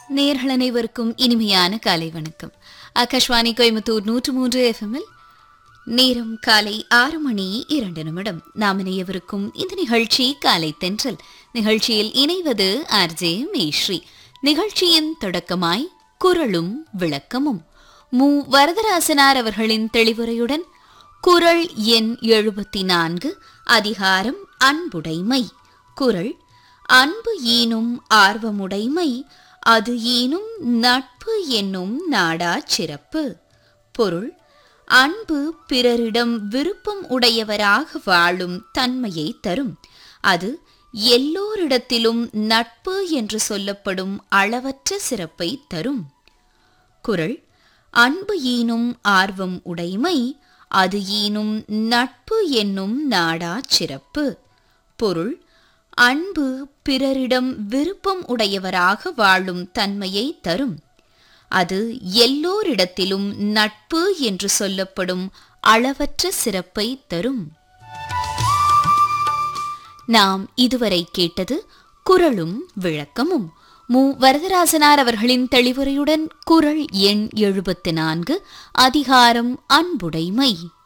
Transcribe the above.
நேர்கள் அனைவருக்கும் இனிமையான காலை வணக்கம் ஆகாஷ்வாணி கோயம்புத்தூர் நூற்று மூன்று எஃப்எம்மில் நேரம் காலை ஆறு மணி இரண்டு நிமிடம் நாம் இணையவிருக்கும் இந்த நிகழ்ச்சி காலை தென்றல் நிகழ்ச்சியில் இணைவது ஆர்ஜே மேஸ்ரீ நிகழ்ச்சியின் தொடக்கமாய் குரலும் விளக்கமும் மு வரதராசனார் அவர்களின் தெளிவுரையுடன் குரல் எண் எழுபத்தி நான்கு அதிகாரம் அன்புடைமை குரல் அன்பு ஈனும் ஆர்வமுடைமை அது ஈனும் நட்பு என்னும் நாடாச் சிறப்பு பொருள் அன்பு பிறரிடம் விருப்பம் உடையவராக வாழும் தன்மையை தரும் அது எல்லோரிடத்திலும் நட்பு என்று சொல்லப்படும் அளவற்ற சிறப்பை தரும் குரல் அன்பு ஈனும் ஆர்வம் உடைமை அது ஈனும் நட்பு என்னும் நாடாச் சிறப்பு பொருள் அன்பு பிறரிடம் விருப்பம் உடையவராக வாழும் தன்மையை தரும் அது எல்லோரிடத்திலும் நட்பு என்று சொல்லப்படும் அளவற்ற சிறப்பை தரும் நாம் இதுவரை கேட்டது குரலும் விளக்கமும் மு வரதராசனார் அவர்களின் தெளிவுரையுடன் குரல் எண் எழுபத்து நான்கு அதிகாரம் அன்புடைமை